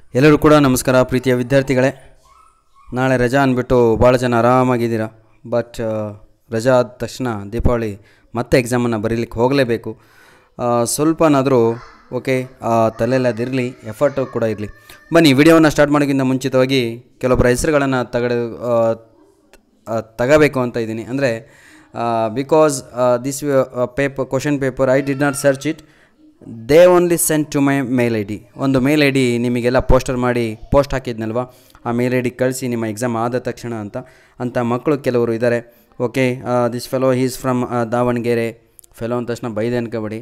ಎಲ್ಲರೂ ಕೂಡ ನಮಸ್ಕಾರ ಪ್ರೀತಿಯ ವಿದ್ಯಾರ್ಥಿಗಳೇ ನಾಳೆ ರಜಾ ಅಂದ್ಬಿಟ್ಟು ಭಾಳ ಜನ ಆರಾಮಾಗಿದ್ದೀರಾ ಬಟ್ ರಜಾ ಆದ ತಕ್ಷಣ ದೀಪಾವಳಿ ಮತ್ತೆ ಎಕ್ಸಾಮನ್ನು ಬರೀಲಿಕ್ಕೆ ಹೋಗಲೇಬೇಕು ಸ್ವಲ್ಪನಾದರೂ ಓಕೆ ತಲೆಯಲ್ಲಿ ಅದಿರಲಿ ಎಫರ್ಟು ಕೂಡ ಇರಲಿ ಬನ್ನಿ ವಿಡಿಯೋವನ್ನು ಸ್ಟಾರ್ಟ್ ಮಾಡೋಕ್ಕಿಂತ ಮುಂಚಿತವಾಗಿ ಕೆಲವೊಬ್ಬರ ಹೆಸರುಗಳನ್ನು ತಗಡೆ ಆ, ತಗೋಬೇಕು ಅಂತ ಇದ್ದೀನಿ ಅಂದರೆ because this paper question paper I did not search it they only send to my mail I D ಒಂದು ಮೇಲ್ ಐ ಡಿ ನಿಮಗೆಲ್ಲ ಪೋಸ್ಟರ್ ಮಾಡಿ ಪೋಸ್ಟ್ ಹಾಕಿದ್ನಲ್ವ ಆ ಮೇಲ್ ಐ ಡಿ ಕಳಿಸಿ ನಿಮ್ಮ ಎಕ್ಸಾಮ್ ಆದ ತಕ್ಷಣ ಅಂತ ಅಂಥ ಮಕ್ಕಳು ಕೆಲವರು ಇದ್ದಾರೆ okay this fellow he's from Davanagere fellow ಅಂದ ತಕ್ಷಣ ಬೈದೆ ಅನ್ಕೋಬೇಡಿ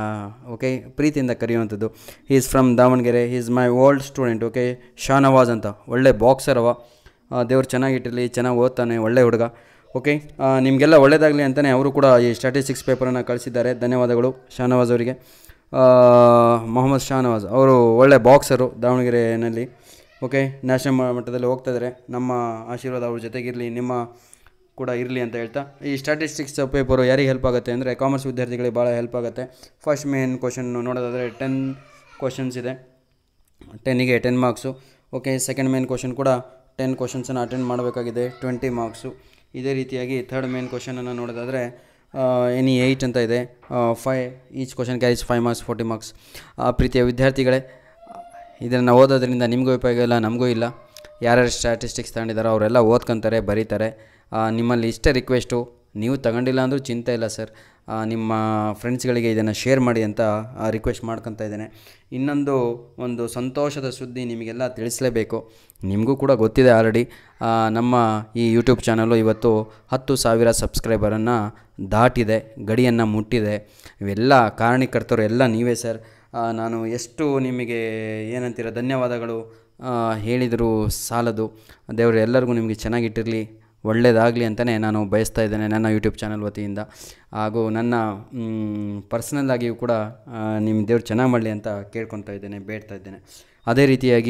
ಓಕೆ ಪ್ರೀತಿಯಿಂದ ಕರೆಯುವಂಥದ್ದು is from Davanagere is my old student okay Shahnawaz ಅಂತ ಒಳ್ಳೆ ಬಾಕ್ಸರ್ ಅವ ದೇವ್ರು ಚೆನ್ನಾಗಿಟ್ಟಿರಲಿ ಚೆನ್ನಾಗಿ ಓದ್ತಾನೆ ಒಳ್ಳೆ ಹುಡುಗ ಓಕೆ ನಿಮಗೆಲ್ಲ ಒಳ್ಳೆಯದಾಗಲಿ ಅಂತಲೇ ಅವರು ಕೂಡ ಈ ಸ್ಟ್ಯಾಟಿಸ್ಟಿಕ್ಸ್ ಪೇಪರನ್ನು ಕಳಿಸಿದ್ದಾರೆ ಧನ್ಯವಾದಗಳು ಶಾನವಾಜ್ ಅವರಿಗೆ ಆ, ಮೊಹಮ್ಮದ್ ಶಾನವಾಜ್ ಅವರು ಒಳ್ಳೆ ಬಾಕ್ಸರು ದಾವಣಗೆರೆಯಲ್ಲಿ ಓಕೆ ನ್ಯಾಷನಲ್ ಮಟ್ಟದಲ್ಲಿ ಹೋಗ್ತಾ ಇದ್ದಾರೆ ನಮ್ಮ ಆಶೀರ್ವಾದ ಅವ್ರ ಜೊತೆಗಿರಲಿ ನಿಮ್ಮ ಕೂಡ ಇರಲಿ ಅಂತ ಹೇಳ್ತಾ ಈ ಸ್ಟ್ಯಾಟಿಸ್ಟಿಕ್ಸ್ ಪೇಪರು ಯಾರಿಗೆ ಹೆಲ್ಪ್ ಆಗುತ್ತೆ ಅಂದರೆ ಕಾಮರ್ಸ್ ವಿದ್ಯಾರ್ಥಿಗಳಿಗೆ ಭಾಳ ಹೆಲ್ಪ್ ಆಗುತ್ತೆ ಫಸ್ಟ್ ಮೇನ್ ಕ್ವಶನ್ ನೋಡೋದಾದರೆ ಟೆನ್ ಕ್ವಶನ್ಸ್ ಇದೆ ಟೆನ್ನಿಗೆ ten marks okay second main question ಕೂಡ ಟೆನ್ ಕ್ವಶನ್ಸನ್ನು ಅಟೆಂಡ್ ಮಾಡಬೇಕಾಗಿದೆ ಟ್ವೆಂಟಿ ಮಾರ್ಕ್ಸು ಇದೇ ರೀತಿಯಾಗಿ ಥರ್ಡ್ ಮೇನ್ ಕ್ವಶನನ್ನು ನೋಡೋದಾದರೆ ಎನಿ ಏಯ್ಟ್ ಅಂತ ಇದೆ five each question carries five marks forty marks ಪ್ರೀತಿಯ ವಿದ್ಯಾರ್ಥಿಗಳೇ ಇದನ್ನು ಓದೋದ್ರಿಂದ ನಿಮಗೂ ಉಪಯೋಗ ಇಲ್ಲ ನಮಗೂ ಇಲ್ಲ ಯಾರ್ಯಾರು ಸ್ಟ್ಯಾಟಿಸ್ಟಿಕ್ಸ್ ತಗೊಂಡಿದ್ದಾರೋ ಅವರೆಲ್ಲ ಓದ್ಕೊತಾರೆ ಬರೀತಾರೆ ಆ, ನಿಮ್ಮಲ್ಲಿ ಇಷ್ಟೇ ರಿಕ್ವೆಸ್ಟು ನೀವು ತಗೊಂಡಿಲ್ಲ ಅಂದರೂ ಚಿಂತೆ ಇಲ್ಲ ಸರ್ ಆ, ನಿಮ್ಮ ಫ್ರೆಂಡ್ಸ್ಗಳಿಗೆ ಇದನ್ನು ಶೇರ್ ಮಾಡಿ ಅಂತ ರಿಕ್ವೆಸ್ಟ್ ಮಾಡ್ಕೊತಾ ಇದ್ದೇನೆ ಇನ್ನೊಂದು ಒಂದು ಸಂತೋಷದ ಸುದ್ದಿ ನಿಮಗೆಲ್ಲ ತಿಳಿಸಲೇಬೇಕು ನಿಮಗೂ ಕೂಡ ಗೊತ್ತಿದೆ ಆಲ್ರೆಡಿ ನಮ್ಮ ಈ ಯೂಟ್ಯೂಬ್ ಚಾನಲು ಇವತ್ತು ಹತ್ತು ಸಾವಿರ ಸಬ್ಸ್ಕ್ರೈಬರನ್ನು ದಾಟಿದೆ ಗಡಿಯನ್ನು ಮುಟ್ಟಿದೆ ಇವೆಲ್ಲ ಕಾರಣೀಕರ್ತರು ಎಲ್ಲ ನೀವೇ ಸರ್ ಆ, ನಾನು ಎಷ್ಟು ನಿಮಗೆ ಏನಂತೀರ ಧನ್ಯವಾದಗಳು ಆ, ಹೇಳಿದರೂ ಸಾಲದು ದೇವರು ಎಲ್ಲರಿಗೂ ನಿಮಗೆ ಚೆನ್ನಾಗಿಟ್ಟಿರಲಿ ಒಳ್ಳೆಯದಾಗಲಿ ಅಂತಲೇ ನಾನು ಬಯಸ್ತಾ ಇದ್ದೇನೆ ನನ್ನ ಯೂಟ್ಯೂಬ್ ಚಾನಲ್ ವತಿಯಿಂದ ಹಾಗೂ ನನ್ನ ಪರ್ಸ್ನಲ್ ಆಗಿಯೂ ಕೂಡ ಆ, ನಿಮ್ಮ ದೇವ್ರು ಚೆನ್ನಾಗಿ ಮಾಡಲಿ ಅಂತ ಕೇಳ್ಕೊತಾ ಇದ್ದೇನೆ ಬೇಡ್ತಾ ಇದ್ದೇನೆ ಅದೇ ರೀತಿಯಾಗಿ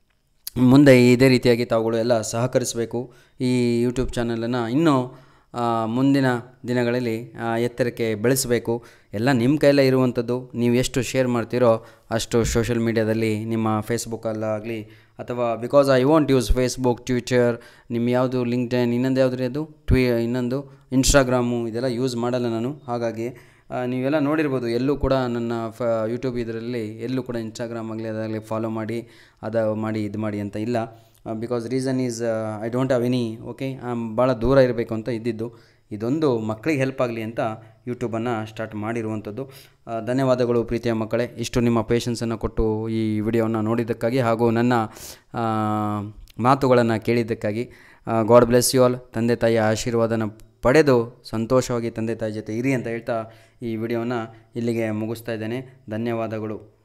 ಮುಂದೆ ಇದೇ ರೀತಿಯಾಗಿ ತಾವುಗಳು ಎಲ್ಲ ಸಹಕರಿಸಬೇಕು ಈ ಯೂಟ್ಯೂಬ್ ಚಾನಲನ್ನು ಇನ್ನೂ ಆ, ಮುಂದಿನ ದಿನಗಳಲ್ಲಿ ಆ, ಎತ್ತರಕ್ಕೆ ಬೆಳೆಸಬೇಕು ಎಲ್ಲ ನಿಮ್ಮ ಕೈಯಲ್ಲೇ ಇರುವಂಥದ್ದು ನೀವು ಎಷ್ಟು ಶೇರ್ ಮಾಡ್ತೀರೋ ಅಷ್ಟು ಸೋಷಿಯಲ್ ಮೀಡ್ಯಾದಲ್ಲಿ ನಿಮ್ಮ ಫೇಸ್ಬುಕ್ಕಲ್ಲಾಗಲಿ ಅಥವಾ because I want use Facebook Twitter ನಿಮ್ಮ ಯಾವುದು ಲಿಂಕ್ಡ್ಇನ್ ಇನ್ನೊಂದು ಯಾವುದು ಅದು ಟ್ವಿ ಇನ್ನೊಂದು ಇನ್ಸ್ಟಾಗ್ರಾಮು ಇದೆಲ್ಲ ಯೂಸ್ ಮಾಡಲ್ಲ ನಾನು ಹಾಗಾಗಿ ಆ, ನೀವೆಲ್ಲ ನೋಡಿರ್ಬೋದು ಎಲ್ಲೂ ಕೂಡ ನನ್ನ ಫ ಯೂಟ್ಯೂಬ್ ಇದರಲ್ಲಿ ಎಲ್ಲೂ ಕೂಡ ಇನ್ಸ್ಟಾಗ್ರಾಮ್ ಆಗಲಿ ಅದಾಗಲಿ ಫಾಲೋ ಮಾಡಿ ಅದು ಮಾಡಿ ಇದು ಮಾಡಿ ಅಂತ ಇಲ್ಲ because reason is I don't have any okay ಭಾಳ ದೂರ ಇರಬೇಕು ಅಂತ ಇದ್ದಿದ್ದು ಇದೊಂದು ಮಕ್ಕಳಿಗೆ ಹೆಲ್ಪ್ ಆಗಲಿ ಅಂತ ಯೂಟ್ಯೂಬನ್ನು ಸ್ಟಾರ್ಟ್ ಮಾಡಿರುವಂಥದ್ದು ಆ, ಧನ್ಯವಾದಗಳು ಪ್ರೀತಿಯ ಮಕ್ಕಳೇ ಇಷ್ಟು ನಿಮ್ಮ ಪೇಷನ್ಸನ್ನು ಕೊಟ್ಟು ಈ ವಿಡಿಯೋವನ್ನು ನೋಡಿದ್ದಕ್ಕಾಗಿ ಹಾಗೂ ನನ್ನ ಮಾತುಗಳನ್ನು ಕೇಳಿದ್ದಕ್ಕಾಗಿ ಗಾಡ್ ಬ್ಲೆಸ್ ಯು ಆಲ್ ತಂದೆ ತಾಯಿಯ ಆಶೀರ್ವಾದನ ಪಡೆದು ಸಂತೋಷವಾಗಿ ತಂದೆ ತಾಯಿ ಜೊತೆ ಇರಿ ಅಂತ ಹೇಳ್ತಾ ಈ ವಿಡಿಯೋನ ಇಲ್ಲಿಗೆ ಮುಗಿಸ್ತಾ ಇದ್ದೇನೆ ಧನ್ಯವಾದಗಳು